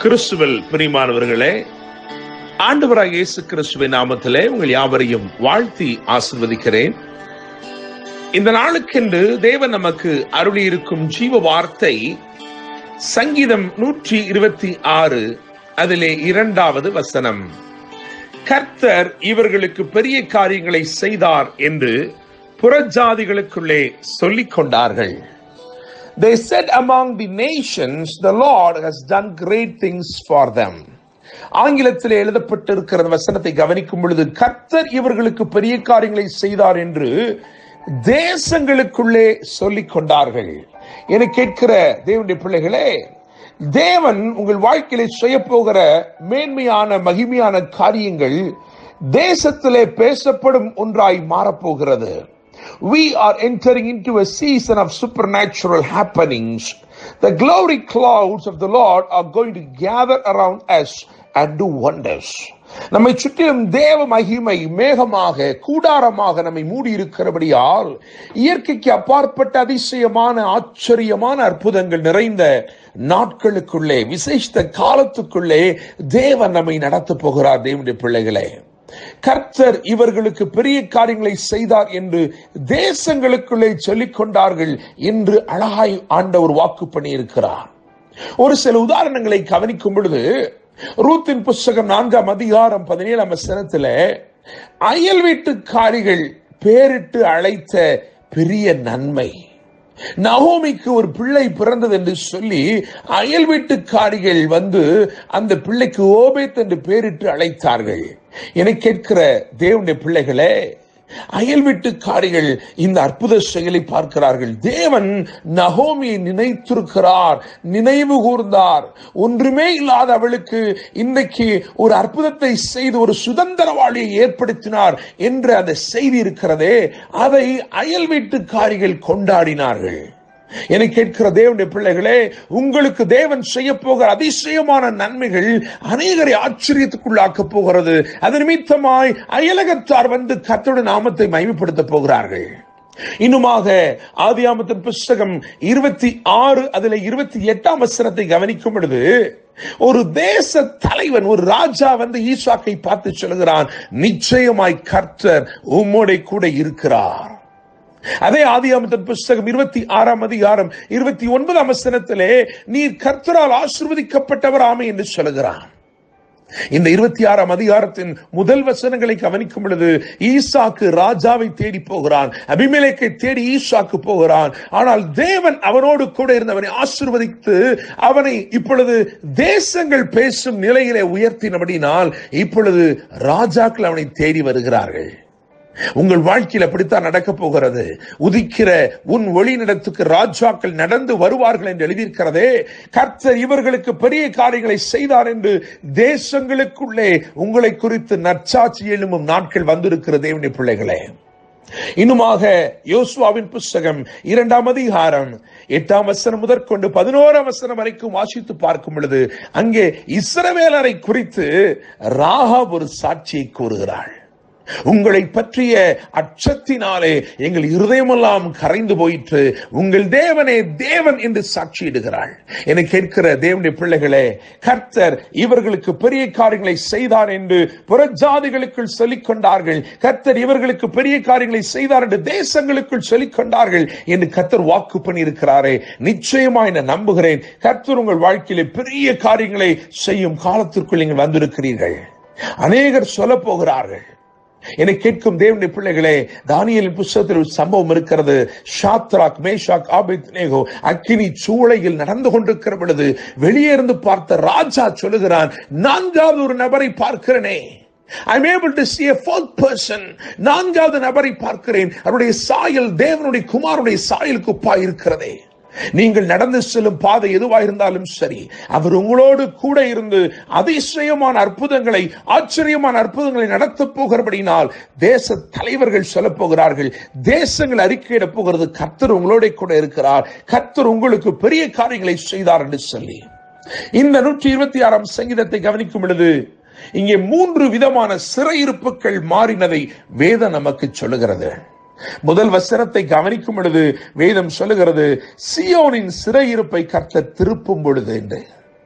கிறிஸ்துவல் பிரிமானவர்களே ஆண்டவராக இயேசு கிறிஸ்துவின் நாமத்திலே உங்கள் யாவரையும் வாழ்த்தி ஆசிர்வதிக்கிறேன் இந்த நாளுக்கென்று தேவன் நமக்கு அருளி இருக்கும் ஜீவ வார்த்தை சங்கீதம் நூற்றி இருபத்தி ஆறு அதிலே இரண்டாவது வசனம் கர்த்தர் இவர்களுக்கு பெரிய காரியங்களை செய்தார் என்று புறஜாதிகளுக்குள்ளே சொல்லிக் கொண்டார்கள் They said among the nations, the Lord has done great things for them. ஆங்கிலத்தில் எழுதப்பட்டிருக்கிற வசனத்தை கவனிக்கும் பொழுது கர்த்தர் இவர்களுக்கு பெரிய காரியங்களை செய்தார் என்று தேசங்களுக்குள்ளே சொல்லிக் கொண்டார்கள் என கேட்கிற தேவனுடைய பிள்ளைகளே தேவன் உங்கள் வாழ்க்கையில செய்ய போகிற மேன்மையான மகிமையான காரியங்கள் தேசத்திலே பேசப்படும் ஒன்றாய் மாறப்போகிறது we are entering into a season of supernatural happenings. The glory clouds of the Lord are going to gather around us and do wonders. நம்மை சுற்றிலும் தேவ மகிமை மேகமாக கூடாரமாக நம்மை மூடி இருக்கிறபடியால் இயற்கைக்கு அப்பாற்பட்ட அதிசயமான ஆச்சரியமான அற்புதங்கள் நிறைந்த நாட்களுக்குள்ளே விசேஷித்த காலத்துக்குள்ளே தேவன் நம்மை நடத்த போகிறார் தேவனுடைய பிள்ளைகளே கர்த்தர் இவர்களுக்கு பெரிய காரியங்களை செய்தார் என்று தேசங்களுக்குள்ளே சொல்லிக் கொண்டார்கள் என்று அழகாய் ஆண்டவர் வாக்கு பண்ணியிருக்கிறார் ஒரு சில உதாரணங்களை கவனிக்கும் பொழுது ரூத்தின் புஸ்தகம் நான்காம் அதிகாரம் பதினேழாம் வசனத்துல அயல் வீட்டுக்காரிகள் பேரிட்டு அழைத்த பெரிய நன்மை நகோமிக்கு ஒரு பிள்ளை பிறந்தது என்று சொல்லி அயல் வீட்டுக்காரிகள் வந்து அந்த பிள்ளைக்கு ஓபேத் என்று பேரிட்டு அழைத்தார்கள் என கேட்கிற தேவனுடைய பிள்ளைகளே அயல் வீட்டுக்காரிகள் இந்த அற்புத செயலை பார்க்கிறார்கள் தேவன் நகோமியை நினைத்திருக்கிறார் நினைவு கூர்ந்தார் ஒன்றுமே இல்லாத அவளுக்கு இன்றைக்கு ஒரு அற்புதத்தை செய்து ஒரு சுதந்திரவாளியை ஏற்படுத்தினார் என்று அந்த செய்தி இருக்கிறதே அதை அயல் வீட்டுக்காரிகள் கொண்டாடினார்கள் என கேட்கிற தேவனுடைய பிள்ளைகளே உங்களுக்கு தேவன் செய்ய போகிற அதிசயமான நன்மைகள் அநேகரை ஆச்சரியத்துக்குள்ளாக்க போகிறது அது நிமித்தமாய் அயலகத்தார் வந்து கத்தோட நாமத்தை மகிமைப்படுத்த போகிறார்கள் இன்னுமாக ஆதியாமத்தின் புஸ்தகம் இருபத்தி ஆறு அதுல இருபத்தி எட்டாம் வசனத்தை கவனிக்கும் பொழுது ஒரு தேச தலைவன் ஒரு ராஜா வந்து ஈசாக்கை பார்த்து சொல்கிறான் நிச்சயமாய் கர்த்தர் உம்மோட கூட இருக்கிறார் அதே ஆதியாமத்தின் புஸ்தகம் இருபத்தி ஆறாம் அதிகாரம் இருபத்தி ஒன்பதாம் வசனத்திலே நீர் கர்த்தரால் ஆசிர்வதிக்கப்பட்டவர் ஆமை என்று சொல்லுகிறான் இந்த இருபத்தி ஆறாம் அதிகாரத்தின் முதல் வசனங்களை கவனிக்கும் பொழுது ஈசாக்கு ராஜாவை தேடி போகிறான் அபிமேலேக்கை தேடி ஈசாக்கு போகிறான் ஆனால் தேவன் அவனோடு கூட இருந்தவனை ஆசிர்வதித்து அவனை இப்பொழுது தேசங்கள் பேசும் நிலையிலே உயர்த்தினபடினால் இப்பொழுது ராஜாக்கள் அவனை தேடி வருகிறார்கள் உங்கள் வாழ்க்கையில் அப்படித்தான் நடக்க போகிறது உதிக்கிற உன் ஒளி நடத்துக்கு ராஜாக்கள் நடந்து வருவார்கள் என்று எழுதியிருக்கிறதே கர்த்தர் இவர்களுக்கு பெரிய காரியங்களை செய்தார் என்று தேசங்களுக்குள்ளே உங்களை குறித்து நற்சாட்சி எழும்பும் நாட்கள் வந்திருக்கிற தேவனுடைய பிள்ளைகளே இன்னுமாக யோசுவாவின் புஸ்தகம் இரண்டாம் அதிகாரம் எட்டாம் வசனம் முதற்கொண்டு பதினோராம் வசனம் வரைக்கும் வாசித்து பார்க்கும் பொழுது அங்கே இஸ்ரவேலரை குறித்து ராகாப் ஒரு சாட்சியை கூறுகிறாள் உங்களை பற்றிய அச்சத்தினாலே எங்கள் இருதயமெல்லாம் கரைந்து போயிற்று உங்கள் தேவனே தேவன் என்று சாட்சியிடுகிறாள் என கேட்கிற தேவனுடைய பிள்ளைகளே கர்த்தர் இவர்களுக்கு பெரிய காரியங்களை செய்தார் என்று புறஜாதிகளுக்குள் சொல்லிக் கொண்டார்கள் கர்த்தர் இவர்களுக்கு பெரிய காரியங்களை செய்தார் என்று தேசங்களுக்குள் சொல்லிக் கொண்டார்கள் என்று கர்த்தர் வாக்கு பண்ணியிருக்கிறாரே நிச்சயமாய் நான் நம்புகிறேன் கர்த்தர் உங்கள் வாழ்க்கையிலே பெரிய காரியங்களை செய்யும் காலத்திற்குள் நீங்கள் வந்திருக்கிறீர்கள் அநேகர் சொல்ல போகிறார்கள் என்னை கேட்கும் தேவனுடைய பிள்ளைகளே தானியலின் புஸ்தகத்தில் ஒரு சம்பவம் இருக்கிறது ஷாத்ராக் மேஷாக் ஆபித் நேகோ அக்கினி சூளையில் நடந்து கொண்டிருக்கிற பொழுது வெளியே இருந்து பார்த்த ராஜா சொல்லுகிறான் நான்காவது ஒரு நபரை பார்க்கிறனே I'm able to see a fourth person நான்காவது நபரை பார்க்கிறேன் அவருடைய சாயல் தேவனுடைய குமாரனுடைய சாயலுக்கு ஒப்பாய் இருக்கிறதே நீங்கள் நடந்து செல்லும் பாதை எதுவாக இருந்தாலும் சரி அவர் உங்களோடு கூட இருந்து அதிசயமான அற்புதங்களை ஆச்சரியமான அற்புதங்களை நடத்த போகிறபடினால் தேச தலைவர்கள் சொல்ல போகிறார்கள் தேசங்கள் அறிக்கையிட போகிறது கர்த்தர் உங்களோட கூட இருக்கிறார் கர்த்தர் உங்களுக்கு பெரிய காரியங்களை செய்தார் என்று சொல்லி இந்த நூற்றி இருபத்தி ஆறாம் சங்கீதத்தை கவனிக்கும் பொழுது இங்கே மூன்று விதமான சிறையிருப்புகள் மாறினதை வேதம் நமக்கு சொல்லுகிறது முதல் வசனத்தை கவனிக்கும் பொழுது வேதம் சொல்லுகிறது சியோனின் சிறையிருப்பை கர்த்தர் திருப்பும் பொழுது என்று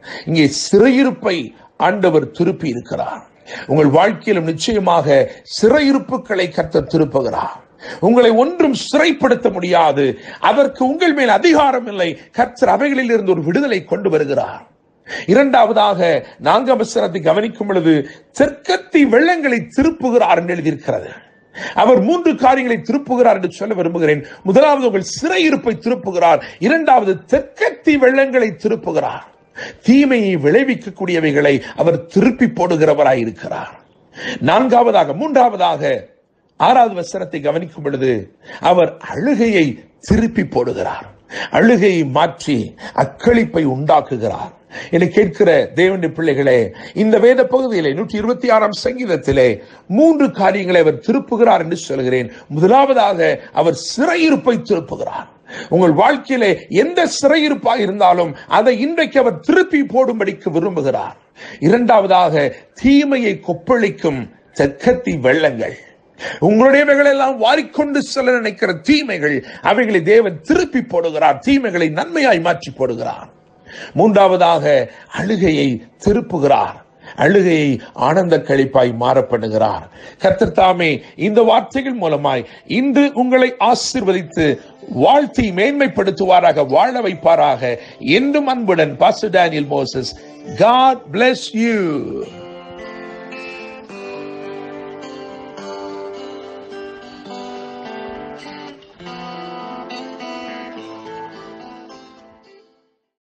இங்கே சிறையிருப்பை ஆண்டவர் திருப்பி இருக்கிறார் உங்கள் வாழ்க்கையிலும் நிச்சயமாக சிறையிருப்புகளை கத்த திருப்புகிறார் உங்களை ஒன்றும் சிறைப்படுத்த முடியாது அதற்கு உங்கள் மேல் அதிகாரம் இல்லை கர்த்தர் அவைகளில் இருந்து ஒரு விடுதலை கொண்டு வருகிறார் இரண்டாவதாக நான்காம் வசனத்தை கவனிக்கும் பொழுது தெற்கத்தி வெள்ளங்களை திருப்புகிறார் என்று எழுதியிருக்கிறது அவர் மூன்று காரியங்களை திருப்புகிறார் என்று சொல்ல விரும்புகிறேன் முதலாவது உங்கள் சிறையிருப்பை திருப்புகிறார் இரண்டாவது தெற்கத்தி வெள்ளங்களை திருப்புகிறார் தீமையை விளைவிக்கக்கூடியவைகளை அவர் திருப்பி போடுகிறவராய் இருக்கிறார் நான்காவதாக மூன்றாவதாக ஆறாவது வசனத்தை கவனிக்கும் பொழுது அவர் அழுகையை திருப்பி போடுகிறார் அழுகையை மாற்றி அக்களிப்பை உண்டாக்குகிறார் என கேட்கிற தேவனுடைய பிள்ளைகளே இந்த வேத பகுதியிலே நூற்றி இருபத்தி ஆறாம் சங்கீதத்திலே மூன்று காரியங்களை அவர் திருப்புகிறார் என்று சொல்கிறேன் முதலாவதாக அவர் சிறையிருப்பை திருப்புகிறார் உங்கள் வாழ்க்கையிலே எந்த சிறையிருப்பாக இருந்தாலும் அதை இன்றைக்கு அவர் திருப்பி போடும்படிக்கு விரும்புகிறார் இரண்டாவதாக தீமையை கொப்பளிக்கும் தெற்கத்தி வெள்ளங்கள் உங்களுடையவைகள் எல்லாம் வாரிக்கொண்டு செல்ல நினைக்கிற தீமைகள் அவைகளை தேவன் திருப்பி போடுகிறார் தீமைகளை நன்மையாய் மாற்றி போடுகிறார் மூன்றாவதாக அழுகையை திருப்புகிறார் அழுகையை ஆனந்த கழிப்பாய் மாறப்படுகிறார் கர்த்தர் தாமே இந்த வார்த்தைகள் மூலமாய் இன்று உங்களை ஆசிர்வதித்து வாழ்த்தி மேன்மைப்படுத்துவாராக வாழ வைப்பாராக என்றும் அன்புடன் pastor Daniel Moses God bless you